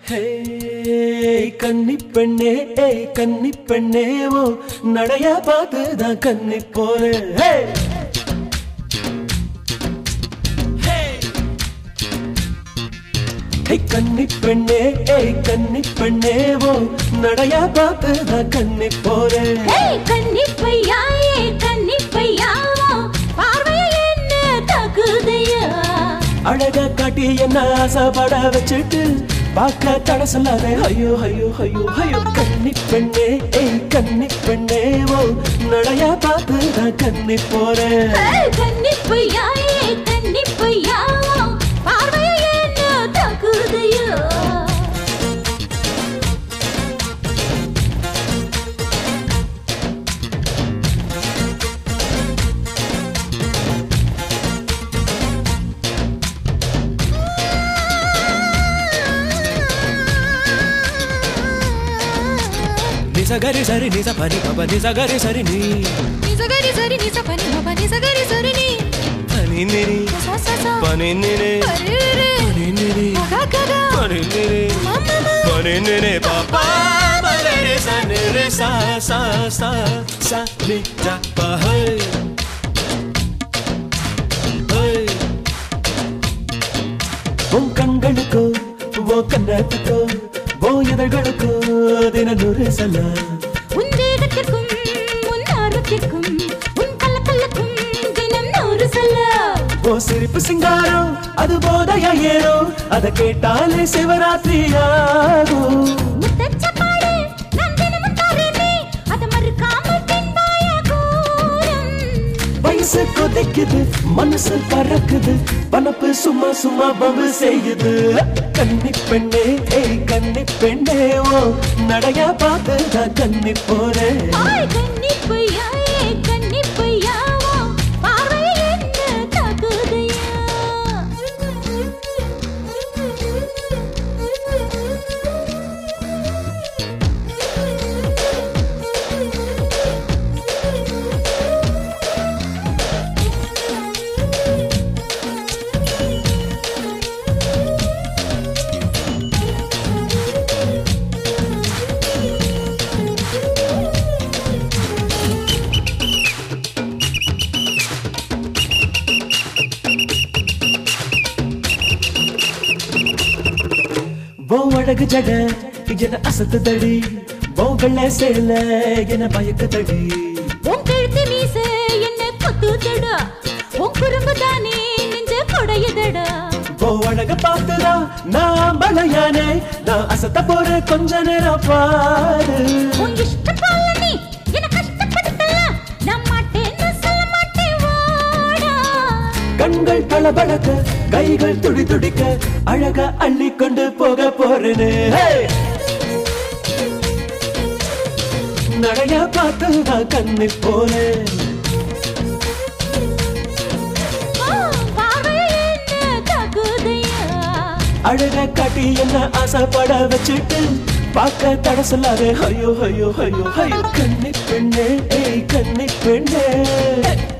ஹே கன்னி பெண்ணே ஏய் கன்னி பெண்ணே ஓ நடைய பார்த்துதான் கன்னி போறேன் ஹே ஹே கன்னி பெண்ணே ஏய் கன்னி பெண்ணே ஓ நடைய பார்த்துதான் கன்னி போறேன் ஏய் கன்னிப்பையா ஏய் கன்னிப்பையா பார்வைய என்ன தகுதையா அழகா காட்டி என்ன ஆசைப்பட வச்சுட்டு பார்க்க தட சொல்லாதே ஐயோ ஐயோ ஐயோ ஐயோ கன்னி பெண்ணே ஏய் கன்னி பெண்ணே ஓ நடைய பார்த்து நான் கன்னி போறேன் ஏய் கன்னிப்பையா ஏய் கன்னிப்பையா பார்வைய என்ன தகுதையா నిసగరి సరి నిస పని పబ నిసగరి సరి ని నిజగరి సరి నిజ పని మబ నిజగరి సరి ని పని నిని స స స పని నిని పరిరే పని నిని గ గ గ పని నిని మమ పని నిని పాపా మరే స నిరే సా సా సా సా ని జ ప హై హై உன் கண்களுக்கோ ஓ கண்ணத்துக்கோ ஓ இதழ்களுக்கோ தின நூறு சலாம் உன் தேகத்திற்கும் உன் ஆரோக்கியக்கும் உன் கள்ளக்கல்லுக்கும் தினம் நூறு சொல்ல ஓ சிரிப்பு சிங்காரம் அது போதையா ஏறோ அத கேட்டாலே சிவராத்திரி ஆகும் முத்தச்சப்பாடு நான் தினமும் தரேனே அத மறுக்காமல் தின்பாய கூறம் வயசு கொதிக்குது மனசு பறக்குது பணப்பு சும்மா சும்மா பம்பு செய்யுது கன்னி பெண்ணே ஏய் கன்னி பெண்ணே ஓ நடையா பார்த்து நான் கன்னி போறேன் ஆய் கன்னிப்பையா ஏ கன்னிப்பையா பார்வை என்ன தகுதையா ஓ அழகு ஜட என அசத்துதடி ஓ வெள்ள சேல என பயக்குதடி உன் கழுத்து மீச என்ன கொத்துதடா உன் குறும்பு தானே நெஞ்ச கொடையுதடா ஓ அழக பார்த்துதா நான் பலையானே நான் அசத்த போறேன் கொஞ்ச நேரம் பாரு உன் இஷ்ட போல நீ என்ன கஷ்டப்படுத்தலாம் நான் மாட்டேன்னு சொல்ல மாட்டேன் வாடா கண்கள் பளபளக்க கைகள் துடி துடிக்க அழகா அள்ளி கொண்டு போக போறேனே ஹே! நடையா பார்த்து நான் கண்ணி போனேன் ஆ, பார்வை என்ன தகுதையா அழக காட்டி என்ன ஆசைப்பட வச்சுட்டு பார்க்க தட சொல்லாதே ஐயோ ஐயோ ஐயோ ஐயோ கண்ணி பெண்ணே ஏய் கண்ணி பெண்ணே